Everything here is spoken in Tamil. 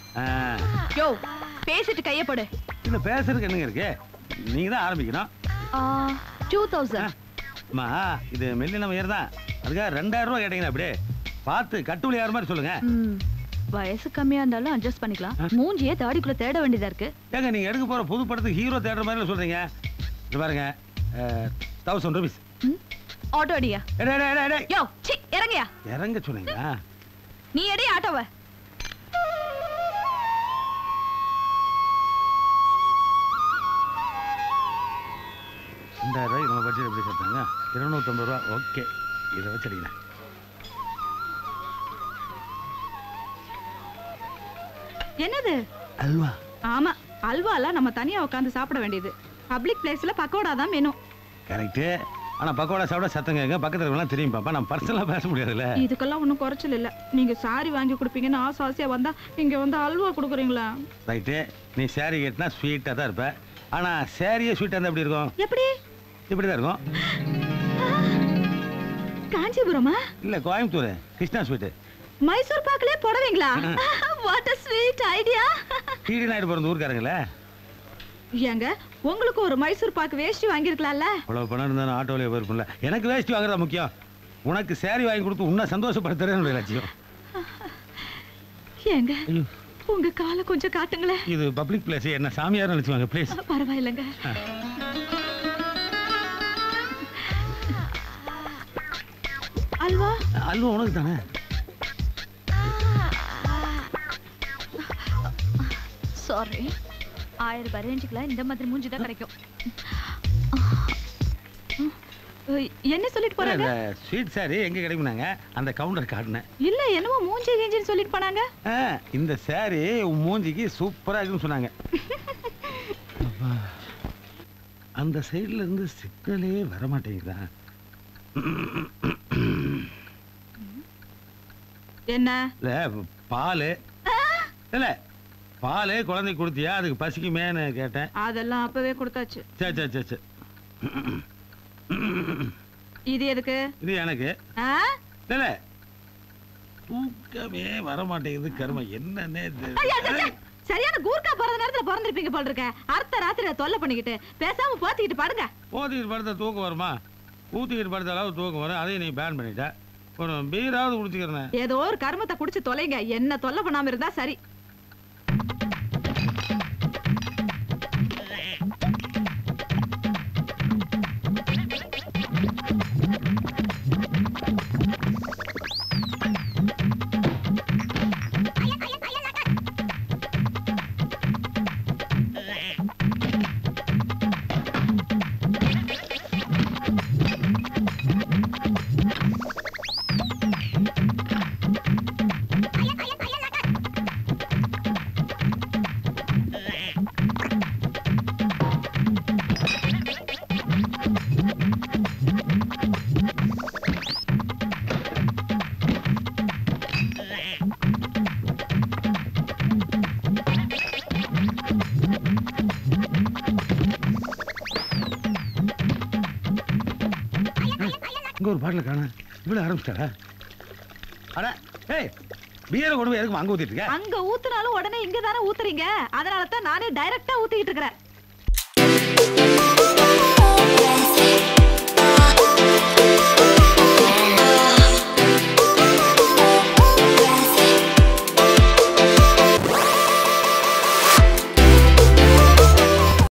ஆ, யோ பேசிட்டு கைய போடு இதுல பேசுறதுக்கு என்னங்க இருக்கு நீங்க தான் ஆரம்பிக்கணும் டூ தௌசண்ட் அம்மா இது மெல்லின உயர் தான் அதுக்காக ரெண்டாயிரம் ரூபாய் கேட்டீங்கன்னா அப்படியே பார்த்து கட்டுவலி யார் மாதிரி சொல்லுங்க வயசு கம்மியா இருந்தாலும் அட்ஜஸ்ட் பண்ணிக்கலாம் மூஞ்சியே தாடிக்குள்ள தேட வேண்டியதா இருக்கு ஏங்க நீங்க எடுக்க போற புது படத்துக்கு ஹீரோ தேடுற மாதிரி சொல்றீங்க இது பாருங்க தௌசண்ட் ருபீஸ் ஆட்டோ அடியா யோ சி இறங்கயா இறங்க சொன்னீங்களா நீ எடி ஆட்டோவ ரெண்டாயிரம் ரூபாய் நம்ம பட்ஜெட் எப்படி சேர்த்தாங்க இருநூத்தம்பது ரூபா ஓகே இதை வச்சிருக்கேன் என்னது அல்வா ஆமா அல்வாலாம் நம்ம தனியா உட்காந்து சாப்பிட வேண்டியது பப்ளிக் பிளேஸ்ல பக்கோடா தான் வேணும் கரெக்டு ஆனா பக்கோடா சாப்பிட சத்தம் கேட்க பக்கத்துல இருக்கலாம் தெரியும் பாப்பா நம்ம பர்சனலா பேச முடியாதுல்ல இதுக்கெல்லாம் ஒன்றும் குறைச்சல் இல்ல நீங்க சாரி வாங்கி கொடுப்பீங்கன்னு ஆசை ஆசையா வந்தா இங்க வந்து அல்வா கொடுக்குறீங்களா ரைட்டு நீ சேரீ கட்டினா ஸ்வீட்டாக தான் இருப்ப ஆனா சேரீயே ஸ்வீட்டாக இருந்தால் எப்படி இருக்கும் எப்படி இப்படி தான் இருக்கும் காஞ்சிபுரமா இல்ல கோயம்புத்தூர் கிருஷ்ணா ஸ்வீட்டு மைசூர் பாக்கலே போடுவீங்களா what a sweet idea DD Naidu பிறந்த ஊருக்காரங்களே ஏங்க உங்களுக்கு ஒரு மைசூர் பாக்கு வேஷ்டி வாங்கியிருக்கலாம்ல இவ்வளவு பணம் இருந்தாலும் ஆட்டோவில் போயிருப்பில்ல எனக்கு வேஷ்டி வாங்குறதா முக்கியம் உனக்கு சேரீ வாங்கி கொடுத்து உன்னை சந்தோஷப்படுத்துறது என்னுடைய லட்சியம் ஏங்க ஐயோ உங்க காலை கொஞ்சம் காட்டுங்களேன் இது பப்ளிக் பிளேஸ் என்ன சாமியார் நினைச்சுவாங்க ப்ளீஸ் பரவாயில்லைங்க அல்வா அல்வா உனக்கு தானே சாரி ஆயிரம் ரூபாய் ரேஞ்சுக்குலாம் இந்த மாதிரி மூஞ்சி தான் கிடைக்கும் என்ன சொல்லிட்டு போறாங்க ஸ்வீட் சாரி எங்க கிடைக்குனாங்க அந்த கவுண்டர் காட்டினேன் இல்ல என்னமோ மூஞ்சி கீஞ்சின்னு சொல்லிட்டு போனாங்க ஆ, இந்த சாரி உன் மூஞ்சிக்கு சூப்பரா இருக்குன்னு சொன்னாங்க அப்பா, அந்த சைடுல இருந்து சிக்னலே வர மாட்டேங்குதா என்ன இல்ல பால் இல்ல பால் குழந்தை கொடுத்தியா அதுக்கு பசிக்குமேன்னு கேட்டேன் அதெல்லாம் அப்பவே கொடுத்தாச்சு சே சே சே சே இது எதுக்கு இது எனக்கு ஆ? இல்ல தூக்கமே வர மாட்டேங்குது கரும என்னன்னே ஐயா, சே, சே. தெரியல. சரியான கூர்க்கா பிறந்த நேரத்துல பிறந்திருப்பீங்க போல இருக்க அர்த்த ராத்திரில தொல்லை பண்ணிக்கிட்டு பேசாம போத்திக்கிட்டு பாடுங்க போத்திக்கிட்டு படுத்த தூக்கம் வருமா ஊத்திக்கிட்டு படுத்த அளவு தூக்கம் வரும் அதையும் நீ பேன் பண்ணிட்ட ஒரு பீராவது குடிச்சுக்கிறேன் ஏதோ ஒரு கர்மத்தை குடிச்சு தொலைங்க என்ன தொல்லை பண்ணாம இருந்தா சரி இங்க ஒரு பாட்டில் காண இவ்வளவு ஆரம்பிச்சிட்டாரா அட ஏய் பீரை கொண்டு போய் எதுக்கு அங்க ஊத்திட்டு இருக்க அங்க ஊத்துனாலும் உடனே இங்க தானே ஊத்துறீங்க அதனால தான் நானே டைரக்டா ஊத்திக்கிட்டு இருக்கிறேன்